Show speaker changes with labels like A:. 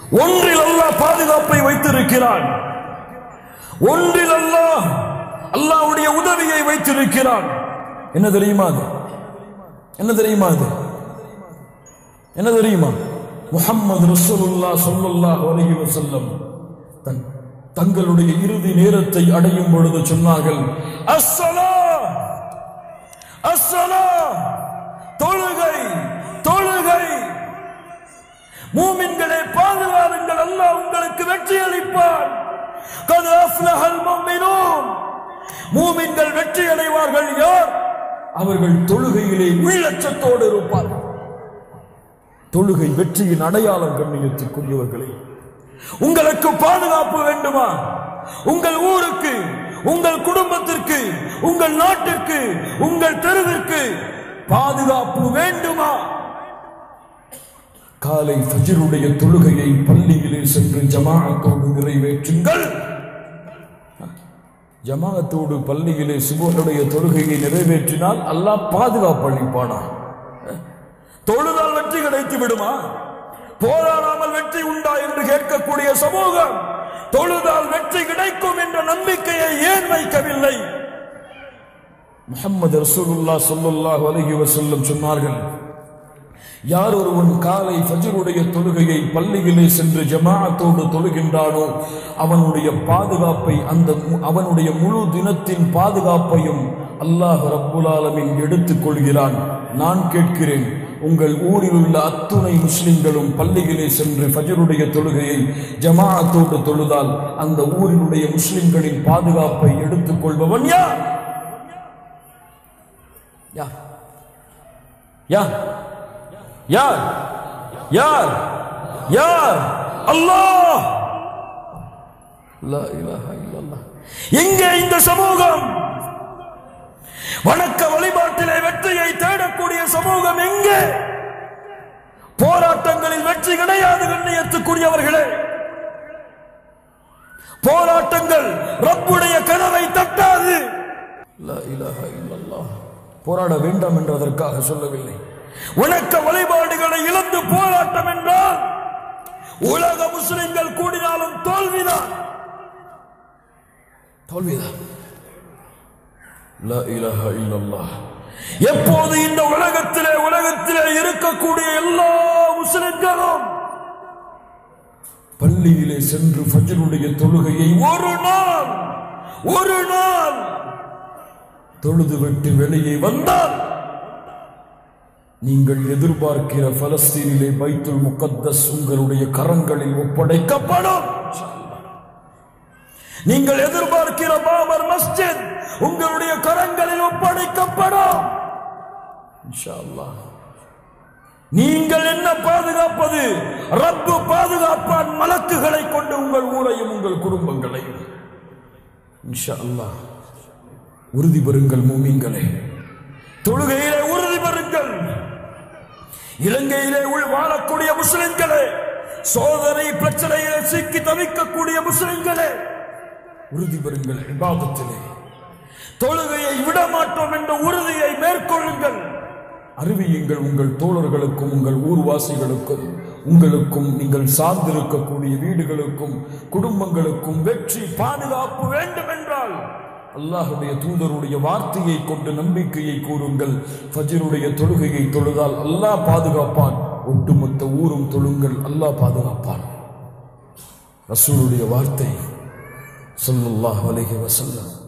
A: ஒன்றில் அல்லாஹ் பாதுகாப்பை வைத்திருக்கிறான் ஒன்றில் அல்லாஹ் அல்லாஹ்வுடைய உதவியை வைத்திருக்கிறான் என்ன தெரியுமா அது என்ன தெரியுமா அது என்ன தெரியுமா முஹம்மது ரசூலுல்லாஹ் ஸல்லல்லாஹு அலைஹி வஸல்லம் தன் தங்களுடைய இறுதி நேரத்தை அடையும் பொழுது சொன்னார்கள் அஸ்ஸலா அஸ்ஸலா தொழுகை தொழுகை மூமின்களை பாதுகாருங்கள் அல்லாஹ் உங்களுக்கு வெற்றி அளிப்பான் கது அஃப்லஹல் முஃமினூன் மூமின்கள் வெற்றி அடைவார்கள் யார் அவர்கள் தொழுகையிலே உள்ளச்சத்தோடு இருப்பார்கள் தொழுகை வெற்றியின் அடையாளம் கண்ணியத்துக்குரியவர்களே உங்களுக்கு பாதுகாப்பு வேண்டுமா உங்கள் ஊருக்கு உங்கள் குடும்பத்திற்கு உங்கள் நாட்டிற்கு உங்கள் தெருவிற்கு பாதுகாப்பு வேண்டுமா காலை ஃபஜ்ருடைய தொழுகையை பள்ளியிலே சென்று ஜமாஅத்தோடு நிறைவேற்றுங்கள் ஜமாஅத்தோடு பள்ளியிலே சுபனுடைய தொழுகையை நிறைவேற்றினால் அல்லாஹ் பாதுகாப்பு அளிப்பானா தொழுதால் வெற்றி கிடைத்து விடுமா போராடாமல் வெற்றி உண்டா என்று கேட்கக்கூடிய சமூகம் தொழுதால் வெற்றி கிடைக்கும் என்ற நம்பிக்கையை ஏன் வைக்கவில்லை முஹம்மது ரசூலுல்லாஹ் ஸல்லல்லாஹு அலைஹி வஸல்லம் சொன்னார்கள் யார் ஒருவன் காலை ஃபஜ்ருடைய தொழுகையை பள்ளியிலே சென்று ஜமாஅத்தோடு தொழுகின்றானோ அவனுடைய பாதுகாப்பை அந்த மு- அவனுடைய முழு தினத்தின் பாதுகாப்பையும் அல்லாஹ் ரப்புல் ஆலமீன் எடுத்துக் கொள்கிறான் நான் கேட்கிறேன் உங்கள் ஊரில் உள்ள அத்துணை முஸ்லிம்களும் பள்ளியிலே சென்று ஃபஜ்ருடைய தொழுகையை ஜமாஅத்தோடு தொழுதால் அந்த ஊரினுடைய முஸ்லிம்களின் பாதுகாப்பை எடுத்துக் கொள்பவன் யார் யார் யார் யார் யார் யார் அல்லாஹ் லா இலாஹ இல்லல்லாஹ். எங்கே இந்த சமூகம் வணக்க வழிபாட்டிலே வெற்றியை தேடக்கூடிய சமூகம் எங்கே போராட்டங்களில் வெற்றி கிடையாது கண்ணியத்துக்குரியவர்களே போராட்டங்கள் ரப்புடைய கனவை தட்டாது லா இலாஹ இல்லல்லாஹ். போராட வேண்டாம் என்று அதற்காக சொல்லவில்லை வணக்க வழிபாடுகளை இழந்து போராட்டம் என்றால் உலக முஸ்லிம்கள் கூடினாலும் தோல்விதான் தோல்விதான் லா இலாஹ இல்லல்லாஹ். எப்போது இந்த உலகத்திலே உலகத்திலே இருக்கக்கூடிய எல்லா முஸ்லிம்களும் பள்ளியிலே சென்று ஃபஜ்ருடைய தொழுகையை ஒரு நாள் ஒரு நாள் தொழுது விட்டு வெளியே வந்தால் நீங்கள் எதிர்பார்க்கிற பலஸ்தீனிலே பைத்துல் முகத்தஸ் உங்களுடைய கரங்களில் ஒப்படைக்கப்படும் நீங்கள் எதிர்பார்க்கிற பாபர் மஸ்ஜித் உங்களுடைய கரங்களில் ஒப்படைக்கப்படும் இன்ஷா அல்லாஹ். நீங்கள் என்ன பாதுகாப்பது ரப்பு பாதுகாப்பான் மலக்குகளை கொண்டு உங்கள் ஊரையும் உங்கள் குடும்பங்களையும் இன்ஷா அல்லாஹ் உறுதி பெறுங்கள் மூமிங்களே தொழுகையிலே உறுதி பெறுங்கள் இலங்கையிலே உள் வாழக்கூடிய முஸ்லிம்களே சோதனை பிரச்சனையிலே சிக்கி தவிக்கக்கூடிய முஸ்லிம்களே உறுதி பெறுங்கள் இபாதத்திலே தொழுகையை விட மாட்டோம் என்ற உறுதியை மேற்கொள்ளுங்கள் அறிவியுங்கள் உங்கள் தோழர்களுக்கும் உங்கள் ஊர்வாசிகளுக்கும் உங்களுக்கும் நீங்கள் சார்ந்திருக்கக்கூடிய வீடுகளுக்கும் குடும்பங்களுக்கும் வெற்றி பாதுகாப்பு வேண்டும் என்றால் அல்லாஹுடைய தூதருடைய வார்த்தையை கொண்டு நம்பிக்கையை கூறுங்கள் ஃபஜ்ருடைய தொழுகையை தொழுதால் அல்லாஹ் பாதுகாப்பான் ஒட்டுமொத்த ஊரும் தொழுங்கள் அல்லாஹ் பாதுகாப்பான் ரசூலுடைய வார்த்தை ஸல்லல்லாஹு அலைஹி வஸல்லம்